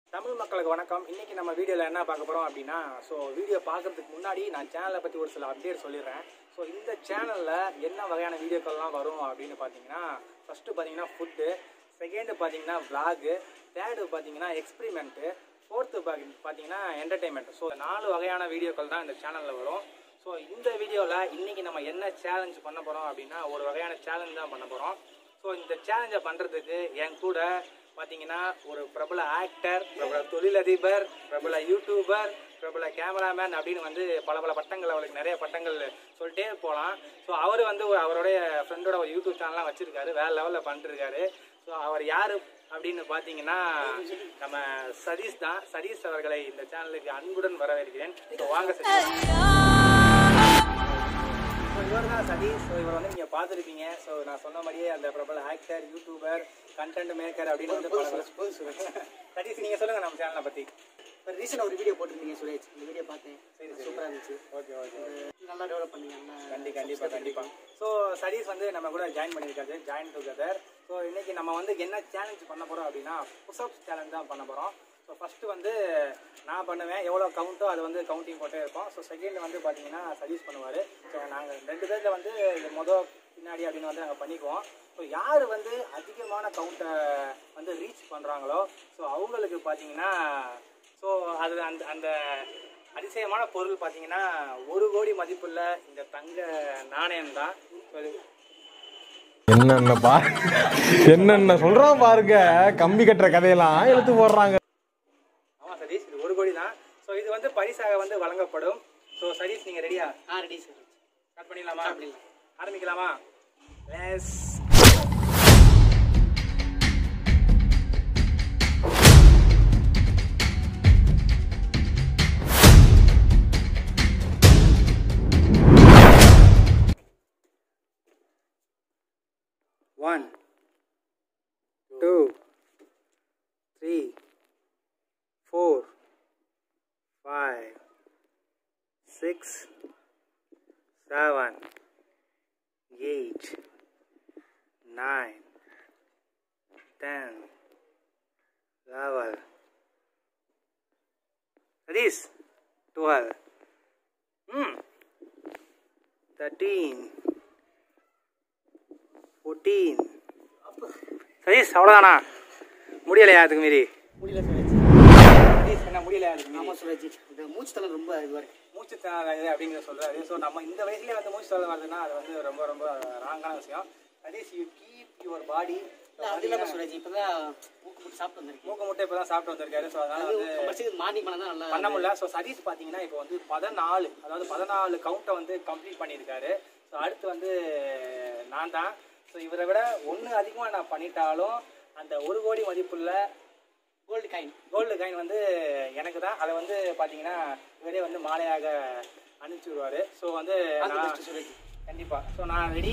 தமிழ் மக்களுக்கு வணக்கம் இன்னைக்கு நம்ம வீடியோவில் என்ன பார்க்க போகிறோம் அப்படின்னா ஸோ வீடியோ பார்க்கறதுக்கு முன்னாடி நான் சேனலை பற்றி ஒரு சில அப்டேட் சொல்லிடுறேன் ஸோ இந்த சேனலில் என்ன வகையான வீடியோக்கள்லாம் வரும் அப்படின்னு பார்த்தீங்கன்னா ஃபஸ்ட்டு பார்த்தீங்கன்னா ஃபுட்டு செகண்டு பார்த்தீங்கன்னா vlog தேர்டு பார்த்தீங்கன்னா எக்ஸ்பிரிமெண்ட்டு ஃபோர்த்து பார்த்தீங்கன்னா என்டர்டெயின்மெண்ட் ஸோ நாலு வகையான வீடியோக்கள் தான் இந்த சேனலில் வரும் ஸோ இந்த வீடியோவில் இன்னைக்கு நம்ம என்ன சேலஞ்ச் பண்ண போகிறோம் அப்படின்னா ஒரு வகையான சேலஞ்ச் தான் பண்ண போகிறோம் ஸோ இந்த சேலஞ்சை பண்ணுறதுக்கு என் கூட பார்த்தீங்கன்னா ஒரு பிரபல ஆக்டர் பிரபல தொழிலதிபர் பிரபல யூடியூபர் பிரபல கேமராமேன் அப்படின்னு வந்து பல பல பட்டங்கள் அவருக்கு நிறைய பட்டங்கள் சொல்லிட்டே போகலாம் ஸோ அவர் வந்து ஒரு அவருடைய ஃப்ரெண்டோட ஒரு யூடியூப் சேனல்லாம் வச்சிருக்காரு வேற லெவலில் பண்ணிருக்காரு ஸோ அவர் யார் அப்படின்னு பார்த்தீங்கன்னா நம்ம சதீஷ் தான் சதீஷ் அவர்களை இந்த சேனலுக்கு அன்புடன் வரவேற்கிறேன் ஸோ வாங்க சதீஷ் ஸோ இவர் தான் சதீஷ் ஸோ இவர் வந்து நீங்கள் பார்த்துருப்பீங்க ஸோ நான் சொன்ன மாதிரியே அந்த பிரபல ஆக்டர் யூடியூபர் கண்டென்ட் மேக்கர் அப்படின்னு வந்து பல பல சதீஷ் நீங்கள் சொல்லுங்கள் நம்ம சேனலை பற்றி இப்போ ரீசெண்டாக ஒரு வீடியோ போட்டிருந்தீங்க சுரேஷ் இந்த வீடியோ பார்த்தேன் சரி, சரி. சூப்பராக இருந்துச்சு ஓகே ஓகே நல்லா டெவலப் பண்ணீங்க நல்லா கண்டி கண்டிப்பாக கண்டிப்பாக ஸோ சதீஷ் வந்து நம்ம கூட ஜாயின் பண்ணியிருக்காரு ஜாயின் டுகெதர் ஸோ இன்னைக்கு நம்ம வந்து என்ன சேலஞ்ச் பண்ண போகிறோம் அப்படின்னா புஷ்அப்ஸ் சேலஞ்ச் தான் பண்ண போகிறோம் ஸோ ஃபஸ்ட்டு வந்து நான் பண்ணுவேன் எவ்வளோ கவுண்ட்டோ அது வந்து கவுண்டிங் போட்டே இருப்போம் ஸோ செகண்ட் வந்து பார்த்தீங்கன்னா சஜீஸ் பண்ணுவார் ஸோ நாங்கள் ரெண்டு பேரில் வந்து இது மொதல் பின்னாடி அப்படின்னு வந்து நாங்கள் பண்ணிக்குவோம் ஸோ யார் வந்து அதிகமான கவுண்ட்டை வந்து ரீச் பண்ணுறாங்களோ ஸோ அவங்களுக்கு பார்த்தீங்கன்னா ஸோ அது அந்த அந்த அதிசயமான பொருள் பார்த்தீங்கன்னா ஒரு கோடி மதிப்புள்ள இந்த தங்க நாணயம் தான் என்னென்ன பா என்னென்ன சொல்றான் பாருங்க கம்பி கட்டுற கதையெல்லாம் எழுத்து போடுறாங்க ஆமாம் சதீஷ் இது ஒரு கோடி தான் ஸோ இது வந்து பரிசாக வந்து வழங்கப்படும் ஸோ சதீஷ் நீங்கள் ரெடியா ஆ ரெடி சார் ஸ்டார்ட் பண்ணிடலாமா பண்ணிடலாம். ஆரம்பிக்கலாமா let's one two three four five six seven, eight, nine, ten, eleven, Sadish, twelve, hmm, thirteen, fourteen. Sathish அவ்வளோதானா முடியலையா அதுக்கு மீறி முடியல சுரேஷ் சதீஷ் என்ன முடியலையா அதுக்கு மீறி ஆமாம் சுரேஷ் இந்த மூச்சு தலை ரொம்ப இதுவாக இருக்கு மூச்சு திணறாது அப்படிங்கிற சொல்றாரு ஸோ நம்ம இந்த வயசுலயே வந்து மூச்சு திணறல் வருதுன்னா அது வந்து ரொம்ப ரொம்ப ராங்கான விஷயம் that you keep your body இல்லை அது இல்லாமல் சுரேஷ் இப்போ தான் மூக்கு போட்டு சாப்பிட்டு வந்திருக்கேன் மூக்க முட்டை இப்போ தான் சாப்பிட்டு வந்திருக்காரு ஸோ அதனால அது வந்து கம்பல்சரி மார்னிங் பண்ண தான் நல்லா பண்ண முடியல ஸோ சதீஷ் பார்த்தீங்கன்னா இப்போ வந்து பதினாலு அதாவது பதினாலு கவுண்ட்டை வந்து கம்ப்ளீட் பண்ணியிருக்காரு ஸோ அடுத்து வந்து நான் தான் ஸோ இவரை விட ஒன்று அதிகமாக நான் பண்ணிட்டாலும் அந்த ஒரு கோடி மதிப்புள்ள கோல்டு காயின் கோல்டு காயின் வந்து எனக்கு தான் அதை வந்து பார்த்தீங்கன்னா இவரே வந்து மாலையாக அனுப்பிச்சி விடுவார் ஸோ வந்து அந்த நான் பெஸ்ட் சுரேஷ் கண்டிப்பாக ஸோ நான் ready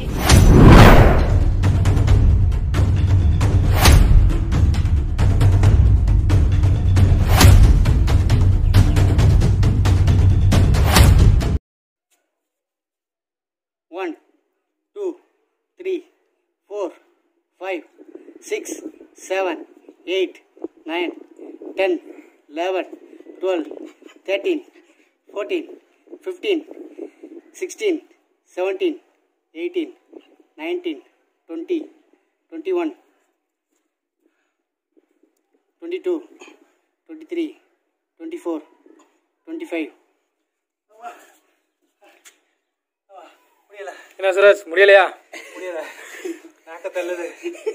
one two three four five six seven eight nine ten eleven twelve thirteen fourteen fifteen sixteen seventeen eighteen nineteen twenty twenty one twenty two twenty three twenty four twenty five முடியல என்ன சுரேஷ் முடியலையா முடியல நாக்க தள்ளுது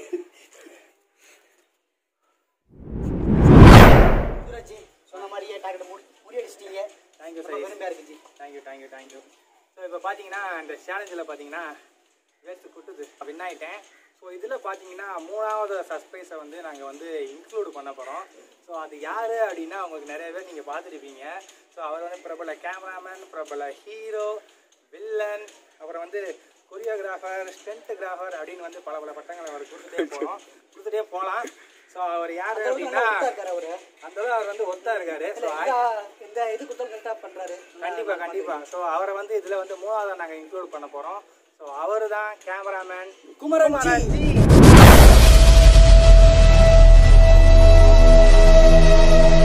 குதிராஜி சொன்ன மாதிரியே doctor முடி முடியடிச்சிட்டீங்க thank you ரொம்ப பெருமையாக இருக்கு ji thank you thank you thank you so இப்போ பார்த்தீங்கன்னா இந்த சேலஞ்சில் பார்த்தீங்கன்னா வேஸ்ட்டு குட்டுது வின் ஆகிட்டேன் ஸோ இதில் பார்த்தீங்கன்னா மூணாவது சர்ப்ரைஸை வந்து நாங்கள் வந்து இன்க்ளூட் பண்ண போகிறோம் ஸோ அது யார் அப்படின்னா உங்களுக்கு நிறைய பேர் நீங்கள் பார்த்துருப்பீங்க ஸோ அவர் வந்து பிரபல கேமராமேன் பிரபல ஹீரோ வில்லன் அப்புறம் வந்து கொரியோகிராஃபர் ஸ்டென்ட்கிராஃபர் அப்படின்னு வந்து பல பல பட்டங்களை அவர் கொடுத்துட்டே போகிறோம் கொடுத்துட்டே போகலாம் ஸோ அவர் யார் அப்படின்னா இருக்காரு அவரு அந்த அளவு அவர் வந்து ஒத்தா இருக்காரு ஸோ இந்த- இந்த இது குத்தம் கரெக்டாக பண்ணுறாரு கண்டிப்பா கண்டிப்பா ஸோ அவரை வந்து இதுல வந்து மூணாவதா நாங்க இன்க்ளூட் பண்ண போறோம் ஸோ அவரு தான் கேமராமேன் குமரன் ஜி. ஜி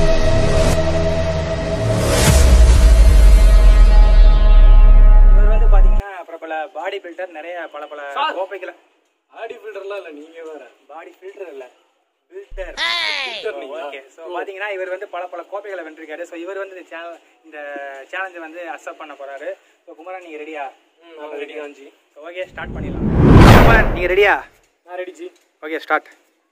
நான்லாம் இல்லை நீங்கள் வேற பாடி ஃபில்டர் இல்லை ஃபில்டர் ஓகே ஸோ பார்த்தீங்கன்னா இவர் வந்து பல பல கோப்பைகளை வென்றிருக்காரு ஸோ இவர் வந்து இந்த சேனல் இந்த சேலஞ்சை வந்து அக்செப்ட் பண்ண போறாரு ஸோ குமரன் நீங்கள் ரெடியா ரெடி ஆஞ்சி ஸோ ஓகே ஸ்டார்ட் பண்ணிடலாம் குமரன் நீங்கள் ரெடியா நான் ready ji okay start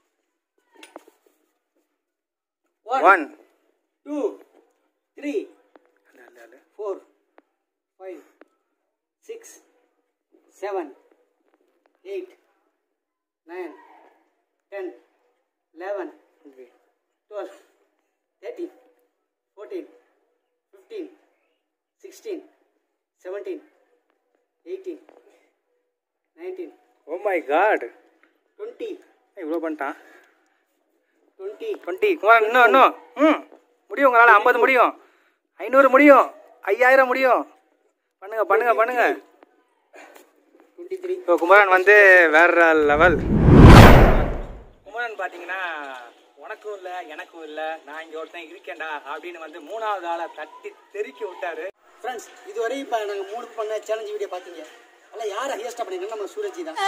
one two three four five six seven eight nine ten eleven twelve thirteen fourteen fifteen sixteen seventeen eighteen nineteen oh my God twenty இவ்வளோ பண்ணிட்டான் twenty twenty குமாரன் இன்னும் இன்னும் ம் முடியும் உங்களால் ஐம்பது முடியும் ஐநூறு முடியும் ஐயாயிரம் முடியும் பண்ணுங்க பண்ணுங்க பண்ணுங்க டுவெண்ட்டி த்ரீ இப்போ குமரன் வந்து வேற லெவல் குமரன் பார்த்தீங்கன்னா உனக்கும் இல்லை எனக்கும் இல்லை நான் இங்கே ஒருத்தன் இருக்கேன்டா அப்படின்னு வந்து மூணாவது ஆளை தட்டி தெறிக்கி விட்டாரு ஃப்ரெண்ட்ஸ் இதுவரை இப்போ நாங்கள் மூணு பண்ண சேலஞ்ச் வீடியோ பார்த்தீங்க அதில் யார் ஹையஸ்டாக பண்ணிருக்கோம் நம்ம சூரஜி தான்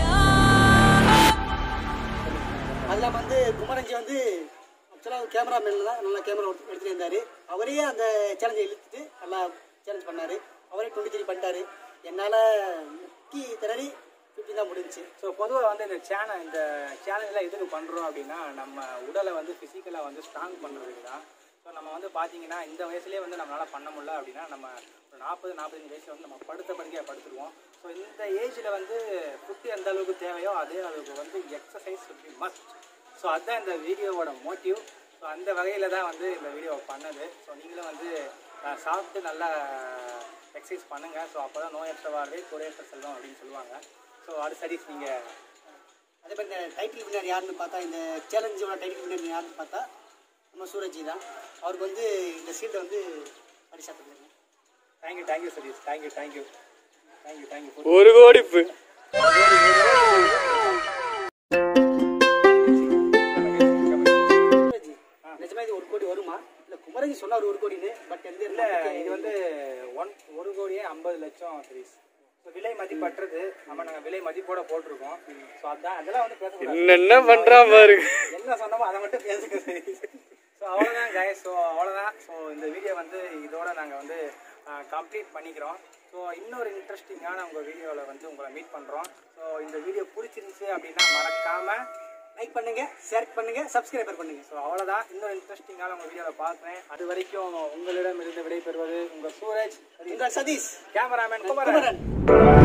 அதில் வந்து குமரஞ்சி வந்து ஆக்சுவலாக கேமராமேன் தான் நல்லா கேமரா எடுத்துகிட்டு இருந்தார் அவரே அந்த சேலஞ்சை இழுத்துட்டு நல்லா சேலஞ்ச் பண்ணார் அவரே டுவெண்ட்டி த்ரீ பண்ணிட்டாரு என்னால் முக்கி திணறி ஃபிஃப்டி தான் முடிஞ்சுச்சு ஸோ பொதுவாக வந்து இந்த சேனல் இந்த சேலஞ்சில் எதுக்கு பண்ணுறோம் அப்படின்னா நம்ம உடலை வந்து ஃபிசிக்கலாக வந்து ஸ்ட்ராங் பண்ணுறதுக்கு தான் ஸோ நம்ம வந்து பார்த்தீங்கன்னா இந்த வயசுலேயே வந்து நம்மளால் பண்ண முடியல அப்படின்னா நம்ம ஒரு நாற்பது நாற்பத்தஞ்சு வயசில் வந்து நம்ம படுத்த படுக்கையாக படுத்துருவோம் ஸோ இந்த ஏஜில் வந்து ஃபுட்டு எந்த அளவுக்கு தேவையோ அதே அளவுக்கு வந்து எக்ஸசைஸ் மஸ்ட் ஸோ அதுதான் இந்த வீடியோவோட மோட்டிவ் ஸோ அந்த வகையில் தான் வந்து இந்த வீடியோ பண்ணது ஸோ நீங்களும் வந்து அஹ், சாப்பிட்டு நல்லா எக்ஸசைஸ் பண்ணுங்கள் ஸோ அப்போ தான் நோயற்ற வாழ்வே குறையற்ற செல்வம் அப்படின்னு சொல்லுவாங்க ஸோ அது சரி நீங்கள் அதே மாதிரி இந்த டைட்டில் வின்னர் யாருன்னு பார்த்தா இந்த சேலஞ்சோட டைட்டில் வின்னர் யாருன்னு பார்த்தா நம்ம சூரஜி தான் அவருக்கு வந்து இந்த சீல்டை வந்து பரிசா தந்துருக்கேன் thank you thank you Satish thank you thank you thank you thank you ஒரு கோடிப்பு சூரஜ் நிஜமா இது ஒரு கோடி வருமா இல்லை குமரஜி சொன்னார் ஒரு கோடின்னு பட் எந்த இல்லை இது வந்து ஒன் ஒரு கோடியே ஐம்பது லட்சம் சதீஷ் ஸோ விலை மதிப்பற்றது நம்ம நாங்கள் விலை மதிப்போட போட்டிருக்கோம் ஸோ அதான் அதெல்லாம் வந்து பேசக்கூடாது என்னென்ன பண்றான் பாருங்க என்ன சொன்னமோ அதை மட்டும் பேசுங்க ஸோ அவ்வளோதான் guys ஸோ அவ்வளோதான் ஸோ இந்த வீடியோ வந்து இதோட நாங்கள் வந்து கம்ப்ளீட் பண்ணிக்கிறோம் ஸோ இன்னொரு இன்ட்ரெஸ்டிங்கான உங்கள் வீடியோவில் வந்து உங்களை மீட் பண்ணுறோம் ஸோ இந்த வீடியோ பிடிச்சிருந்துச்சு அப்படின்னா மறக்காமல் லைக் பண்ணுங்க ஷேர் பண்ணுங்க சப்ஸ்கிரைபர் பண்ணுங்க ஸோ அவ்வளோதான் இன்னொரு இன்ட்ரெஸ்டிங்கான உங்கள் வீடியோவை பார்க்குறேன் அது வரைக்கும் உங்களிடம் இருந்து விடைபெறுவது உங்கள் சூரஜ் உங்கள் சதீஷ் கேமராமேன் குமரன் குமரன்